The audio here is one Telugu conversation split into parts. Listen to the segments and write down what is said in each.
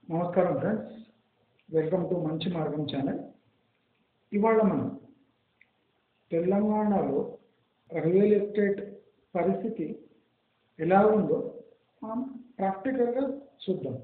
నమస్కారం ఫ్రెండ్స్ వెల్కమ్ టు మంచి మార్గం ఛానల్ ఇవాళ మనం తెలంగాణలో రియల్ ఎస్టేట్ పరిస్థితి ఎలా ఉందో మనం ప్రాక్టికల్గా చూద్దాం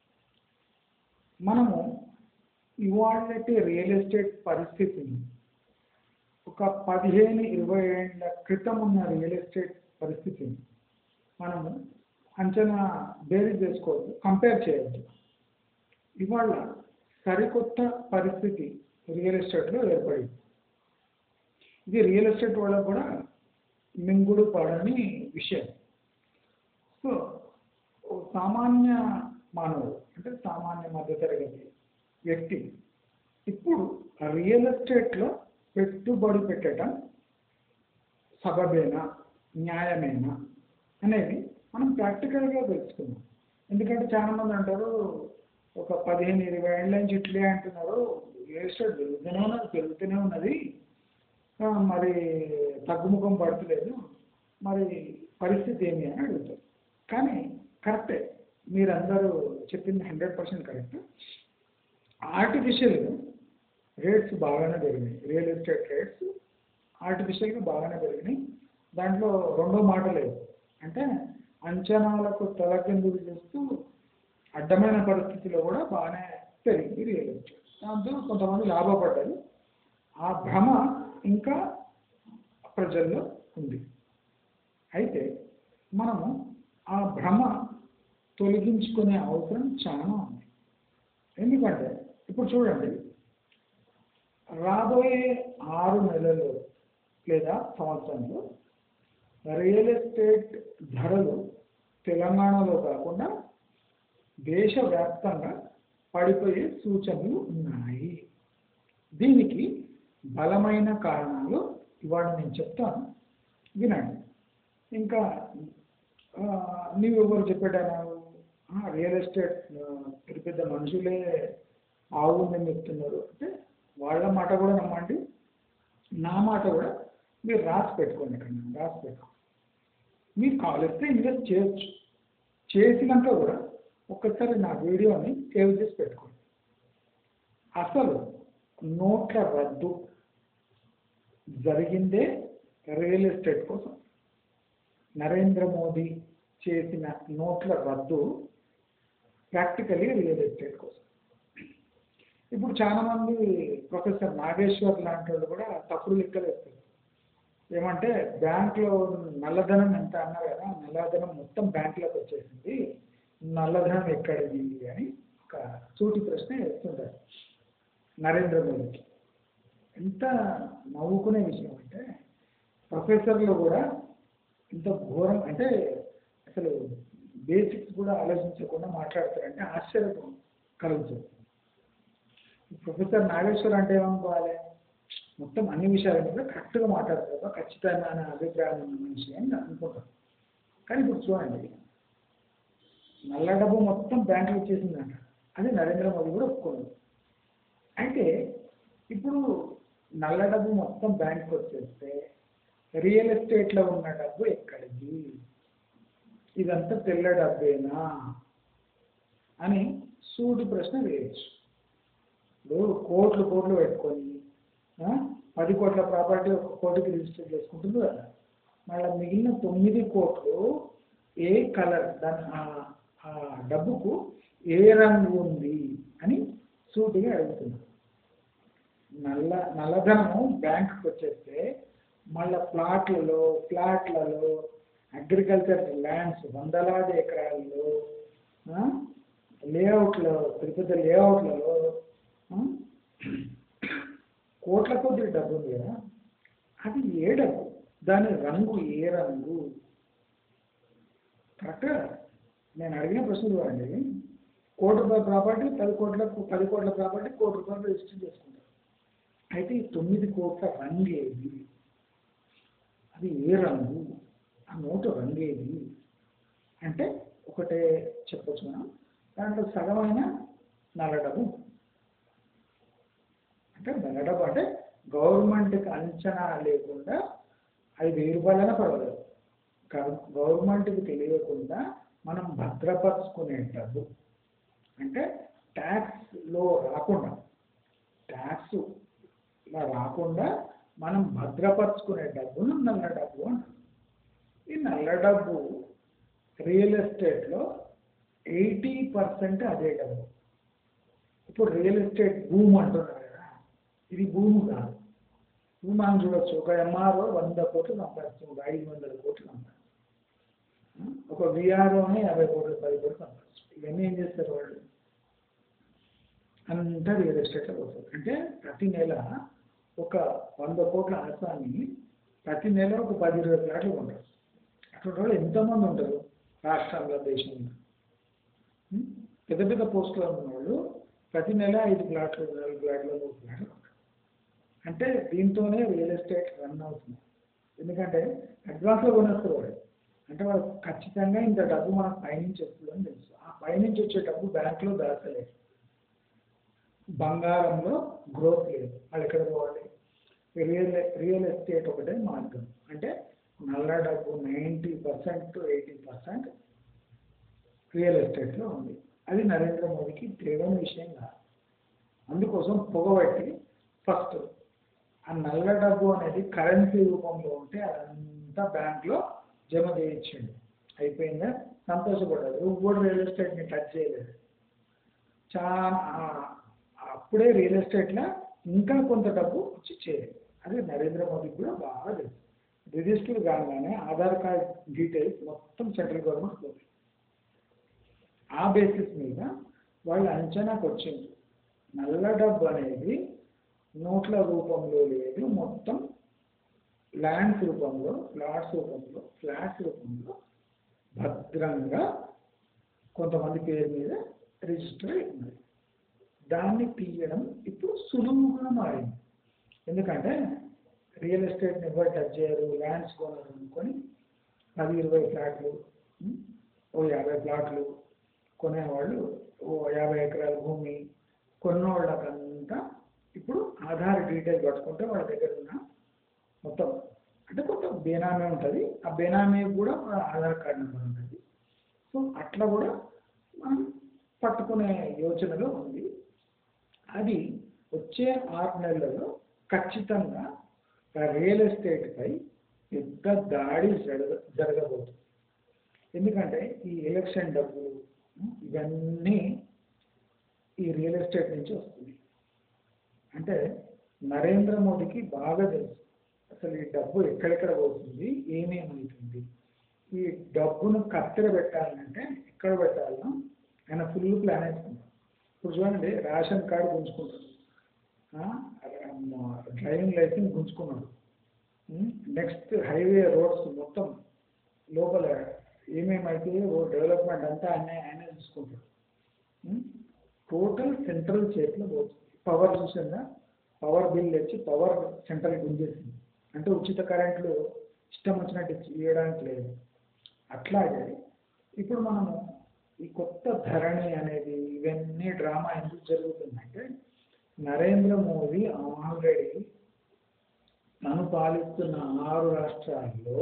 మనము ఇవాళటి రియల్ ఎస్టేట్ పరిస్థితిని ఒక పదిహేను ఇరవై ఏళ్ళ క్రితం ఉన్న రియల్ ఎస్టేట్ పరిస్థితిని మనము అంచనా బేరీ చేసుకోవద్దు కంపేర్ చేయొద్దు ఇవాళ సరికొత్త పరిస్థితి రియల్ ఎస్టేట్లో ఏర్పడింది ఇది రియల్ ఎస్టేట్ వాళ్ళకు కూడా మింగుడు పడని విషయం సో ఓ సామాన్య మానవుడు అంటే సామాన్య మధ్యతరగతి వ్యక్తి ఇప్పుడు రియల్ ఎస్టేట్లో పెట్టుబడి పెట్టడం సబబేనా న్యాయమేనా అనేది మనం ప్రాక్టికల్గా తెలుసుకుందాం ఎందుకంటే చాలా మంది అంటారు ఒక పదిహేను ఇరవై ఏళ్ళ నుంచి ఇట్లే అంటున్నారు రియల్ ఎస్టేట్ పెరుగుతూనే ఉన్నది పెరుగుతూనే ఉన్నది ఆ, మరి తగ్గుముఖం పడతలేదు మరి పరిస్థితి ఏమి అని అడుగుతారు కానీ కరెక్టే మీరందరూ చెప్పింది హండ్రెడ్ పర్సెంట్ కరెక్ట్ ఆర్టిఫిషియల్గా రేట్స్ బాగానే పెరిగినాయి రియల్ ఎస్టేట్ రేట్స్ ఆర్టిఫిషియల్గా బాగానే పెరిగినాయి దాంట్లో రెండో మాట లేదు అంటే అంచనాలకు తలకిందులు చేస్తూ అడ్డమైన పరిస్థితిలో కూడా బాగానే పెరిగింది రియల్ ఎస్టేట్ దాంతో కొంతమంది లాభపడ్డారు ఆ భ్రమ ఇంకా ప్రజల్లో ఉంది అయితే మనము ఆ భ్రమ తొలగించుకునే అవసరం చాలా ఉంది ఎందుకంటే ఇప్పుడు చూడండి రాబోయే ఆరు నెలలు లేదా సంవత్సరంలో రియల్ ఎస్టేట్ ధరలు తెలంగాణలో కాకుండా దేశవ్యాప్తంగా పడిపోయే సూచనలు ఉన్నాయి దీనికి బలమైన కారణాలు ఇవాళ నేను చెప్తాను వినండి ఇంకా ఆ, నీవు ఎవరు చెప్పాడాను రియల్ ఎస్టేట్ ఆ, పెద్ద పెద్ద మనుషులే ఆవుందని చెప్తున్నారు అంటే వాళ్ళ మాట కూడా నమ్మండి నా మాట కూడా మీరు రాసి పెట్టుకోండి ఇక్కడ రాసి పెట్టుకోండి మీరు కావలిస్తే ఇన్వెస్ట్ చేయొచ్చు చేసినాక కూడా ఒక్కసారి నా వీడియోని సేవ్ చేసి పెట్టుకోండి అసలు నోట్ల రద్దు జరిగిందే రియల్ ఎస్టేట్ కోసం నరేంద్ర మోదీ చేసిన నోట్ల రద్దు ప్రాక్టికలీ రియల్ ఎస్టేట్ కోసం ఇప్పుడు చాలా మంది ప్రొఫెసర్ నాగేశ్వర్ లాంటి వాళ్ళు కూడా తప్పుడు లెక్కలు వేస్తారు ఏమంటే బ్యాంక్లో నల్లధనం ఎంత అన్నారు కదా నల్లధనం మొత్తం బ్యాంకులోకి వచ్చేసింది నల్లధనం ఎక్కడిది అని ఒక సూటి ప్రశ్న వేస్తుంటారు నరేంద్ర మోదీకి ఎంత నవ్వుకునే విషయం అంటే ప్రొఫెసర్లు కూడా ఇంత ఘోరం అంటే అసలు బేసిక్స్ కూడా ఆలోచించకుండా మాట్లాడతారంటే ఆశ్చర్యం కలుగుతుంది ప్రొఫెసర్ నాగేశ్వర్ అంటే ఏమనుకోవాలి మొత్తం అన్ని విషయాల మీద కరెక్ట్గా మాట్లాడతారు కదా ఖచ్చితమైన అభిప్రాయం ఉన్న మనిషి అని అనుకుంటారు కానీ ఇప్పుడు చూడండి నల్ల డబ్బు మొత్తం బ్యాంకులో వచ్చేసిందంట అది నరేంద్ర మోదీ కూడా ఒప్పుకోలేదు అయితే ఇప్పుడు నల్ల డబ్బు మొత్తం బ్యాంకుకి వచ్చేస్తే రియల్ ఎస్టేట్లో ఉన్న డబ్బు ఎక్కడిది ఇదంతా తెల్ల డబ్బేనా అని సూటి ప్రశ్న వేయచ్చు ఇప్పుడు కోట్లు కోట్లు పెట్టుకొని ఆ, పది కోట్ల ప్రాపర్టీ ఒక కోటికి రిజిస్టర్ చేసుకుంటుంది కదా మళ్ళీ మిగిలిన తొమ్మిది కోట్లు ఏ కలర్ దాని ఆ- ఆ డబ్బుకు ఏ రంగు ఉంది అని సూటిగా అడుగుతుంది నల్ల నల్లధనము బ్యాంకుకి వచ్చేస్తే మళ్ళా ప్లాట్లలో ఫ్లాట్లలో అగ్రికల్చర్ ల్యాండ్స్ వందలాది ఎకరాల్లో ఆ, లేఅవుట్లో పెద్ద పెద్ద లేఅవుట్లలో ఆ, కోట్ల కొద్ది డబ్బు ఉంది కదా అది ఏ డబ్బు దాని రంగు ఏ రంగు కరెక్ట్గా నేను అడిగిన ప్రశ్న చూడండి కోటి రూపాయల ప్రాపర్టీ పది కోట్లకు పది కోట్ల ప్రాపర్టీ కోటి రూపాయలు రిజిస్టర్ చేసుకుంటారు అయితే ఈ తొమ్మిది కోట్ల రంగు ఏది అది ఏ రంగు ఆ నోటు రంగు ఏది అంటే ఒకటే చెప్పొచ్చు మనం దాంట్లో సగమైన నల్ల డబ్బు అంటే నల్ల డబ్బు అంటే గవర్నమెంట్కి అంచనా లేకుండా అది వెయ్యి రూపాయలైనా పర్వాలేదు గవ- గవర్నమెంట్కి తెలియకుండా మనం భద్రపరుచుకునే డబ్బు అంటే ట్యాక్స్లో రాకుండా ట్యాక్స్ ఇలా రాకుండా మనం భద్రపరుచుకునే డబ్బును నల్ల డబ్బు అంటాం ఈ నల్ల డబ్బు రియల్ ఎస్టేట్లో ఎయిటీ పర్సెంట్ అదే డబ్బు ఇప్పుడు రియల్ ఎస్టేట్ భూమి అంటున్నారు కదా ఇది భూమి కాదు ఇప్పుడు మనం చూడొచ్చు ఒక ఎంఆర్ఓ వంద కోట్లు సంపాదిస్తుంది ఒక ఐదు వందల కోట్లు సంపాదిస్తుంది ఒక విఆర్ఓనే యాభై కోట్లు పది కోట్లు సంపాదిస్తుంది ఇవన్నీ ఏం చేస్తారు వాళ్ళు అంతా రియల్ ఎస్టేట్లో పోతుంది అంటే ప్రతి నెల ఒక వంద కోట్ల ఆసాన్ని ప్రతి నెల ఒక పది ఇరవై ఫ్లాట్లు కొంటారు అటువంటి వాళ్ళు ఎంతమంది ఉంటారు రాష్ట్రంలో దేశంలో ఉం? పెద్ద పెద్ద పోస్టులో ఉన్న వాళ్ళు ప్రతి నెల ఐదు ఫ్లాట్లు నాలుగు ఫ్లాట్లు మూడు ఫ్లాట్లు కొంటారు అంటే దీంతోనే రియల్ ఎస్టేట్ రన్ అవుతుంది ఎందుకంటే అడ్వాన్స్లో కొనేస్తారు వాడు అంటే వాడు ఖచ్చితంగా ఇంత డబ్బు మనకు పైనుంచి వస్తుందని తెలుసు ఆ పైనుంచి వచ్చే డబ్బు బ్యాంకులో దాచలేదు బంగారంలో గ్రోత్ లేదు వాళ్ళు ఎక్కడ పోవాలి రియల్ రియల్ ఎస్టేట్ ఒకటే మార్గం అంటే నల్ల డబ్బు ninety percent eighty percent real ఎస్టేట్లో ఉంది అది నరేంద్ర మోదీకి తెలియని విషయం కాదు అందుకోసం పొగబట్టి ఫస్ట్ ఆ నల్ల డబ్బు అనేది కరెన్సీ రూపంలో ఉంటే అదంతా బ్యాంక్లో జమ చేయించండి అయిపోయిందా సంతోషపడ్డాడు ఎవ్వడు రియల్ ఎస్టేట్ని టచ్ చేయలేదు చాలా అప్పుడే రియల్ ఎస్టేట్లో ఇంకా కొంత డబ్బు వచ్చి చేయాలి అదే నరేంద్ర మోదీకి కూడా బాగా తెలుసు రిజిస్టర్ కాగానే ఆధార్ కార్డ్ డీటెయిల్స్ మొత్తం సెంట్రల్ గవర్నమెంట్ పోతుంది ఆ బేసిస్ మీద వాళ్ళు అంచనాకు వచ్చింది నల్ల డబ్బు అనేది నోట్ల రూపంలో లేదు మొత్తం ల్యాండ్స్ రూపంలో ప్లాట్స్ రూపంలో ఫ్లాట్స్ రూపంలో భద్రంగా కొంతమంది పేరు మీద రిజిస్టర్ అయి ఉన్నది దాన్ని తీయడం ఇప్పుడు సులువుగా మారింది ఎందుకంటే రియల్ ఎస్టేట్ని ఎవరు టచ్ చేయరు ల్యాండ్స్ కొనరు అనుకొని పది ఇరవై ఫ్లాట్లు ఉం, ఓ యాభై ఫ్లాట్లు కొనేవాళ్ళు ఓ యాభై ఎకరాల భూమి కొన్నోళ్ళకంతా ఇప్పుడు ఆధార్ డీటెయిల్ పట్టుకుంటే వాళ్ళ దగ్గర ఉన్న మొత్తం అంటే కొంత బేనామీ ఉంటుంది ఆ బేనామీ కూడా మన ఆధార్ కార్డ్ నెంబర్ ఉంటుంది సో అట్లా కూడా మనం పట్టుకునే యోచనలో ఉంది అది వచ్చే ఆరు నెలలలో ఖచ్చితంగా రియల్ ఎస్టేట్పై పెద్ద దాడి జరగ జరగబోతుంది ఎందుకంటే ఈ ఎలక్షన్ డబ్బులు ఉం, ఇవన్నీ ఈ రియల్ ఎస్టేట్ నుంచి వస్తుంది అంటే నరేంద్ర మోడీకి బాగా తెలుసు అసలు ఈ డబ్బు ఎక్కడెక్కడ పోతుంది ఏమేమవుతుంది ఈ డబ్బును కత్తెర పెట్టాలంటే ఎక్కడ పెట్టాలనో ఆయన ఫుల్ ప్లాన్ వేసుకుంటారు ఇప్పుడు చూడండి రేషన్ కార్డు గుంజుకుంటాడు డ్రైవింగ్ లైసెన్స్ గుంజుకున్నాడు నెక్స్ట్ హైవే రోడ్స్ మొత్తం లోపల ఏమేమైతే రోడ్ డెవలప్మెంట్ అంతా ఆయన ఆయనే చూసుకుంటాడు టోటల్ సెంట్రల్ చేతిలో పోతుంది పవర్ చూసిందా పవర్ బిల్ వచ్చి పవర్ సెంట్రల్ గుంజేసింది అంటే ఉచిత కరెంట్లు ఇష్టం వచ్చినట్టు ఇచ్చి ఇవ్వడానికి లేదు అట్లాగే ఇప్పుడు మనము ఈ కొత్త ధరణి అనేది ఇవన్నీ డ్రామా ఎందుకు జరుగుతుందంటే నరేంద్ర మోదీ ఆల్రెడీ తను పాలిస్తున్న ఆరు రాష్ట్రాల్లో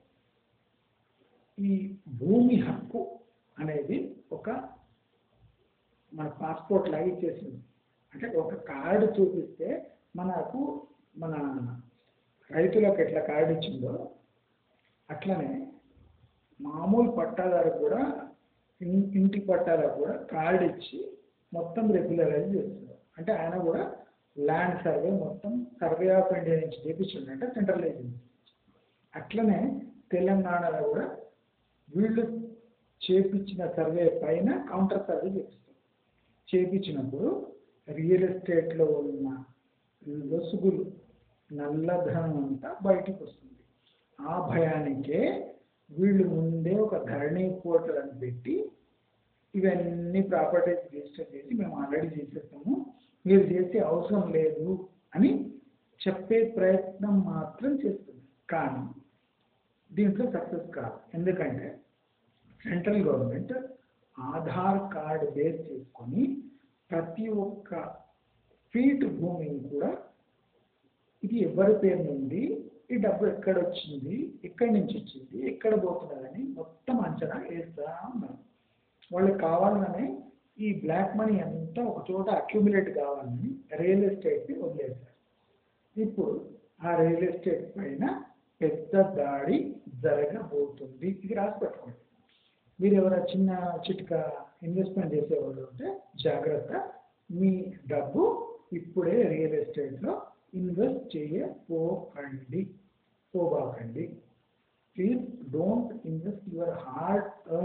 ఈ భూమి హక్కు అనేది ఒక మన పాస్పోర్ట్ లాగా ఇచ్చేసింది అంటే ఒక కార్డు చూపిస్తే మనకు మన రైతులకు ఎట్లా కార్డు ఇచ్చిందో అట్లనే మామూలు పట్టాదారు కూడా ఇన్- ఇంటి పట్టాలకు కూడా కార్డు ఇచ్చి మొత్తం రెగ్యులరైజ్ చేస్తున్నారు అంటే ఆయన కూడా ల్యాండ్ సర్వే మొత్తం సర్వే ఆఫ్ ఇండియా నుంచి చేపించిండు అంటే సెంట్రల్ ఏజెన్సీ అట్లనే తెలంగాణలో కూడా వీళ్ళు చేపించిన సర్వే పైన కౌంటర్ సర్వే చేపిస్తారు చేపించినప్పుడు రియల్ ఎస్టేట్లో ఉన్న లొసుగులు నల్లధనం అంతా బయటికి వస్తుంది ఆ భయానికే వీళ్ళు ముందే ఒక ధరణి పోర్టల్ అని పెట్టి ఇవన్నీ ప్రాపర్టీస్ రిజిస్టర్ చేసి మేము ఆల్రెడీ చేసేస్తాము మీరు చేసే అవసరం లేదు అని చెప్పే ప్రయత్నం మాత్రం చేస్తుంది కానీ దీంట్లో సక్సెస్ కాదు ఎందుకంటే central government Aadhaar card base చేసుకొని ప్రతి ఒక్క ఫీట్ భూమిని కూడా ఇది ఎవరి పేరు నుండి ఈ డబ్బు ఎక్కడ వచ్చింది ఎక్కడి నుంచి వచ్చింది ఎక్కడ పోతున్నదని మొత్తం అంచనా వేస్తా ఉన్నారు వాళ్ళకి కావాలనే ఈ బ్లాక్ మనీ అంతా ఒక చోట అక్యుములేట్ కావాలని రియల్ ఎస్టేట్ని వదిలేశారు ఇప్పుడు ఆ రియల్ ఎస్టేట్ పైన పెద్ద దాడి జరగబోతుంది ఇది రాసి పెట్టుకోండి మీరు ఎవరైనా చిన్న చిట్క ఇన్వెస్ట్మెంట్ చేసేవాళ్ళు ఉంటే జాగ్రత్త మీ డబ్బు ఇప్పుడే రియల్ ఎస్టేట్లో ఇన్వెస్ట్ చేయపోకండి పోబాకండి please don't invest your hard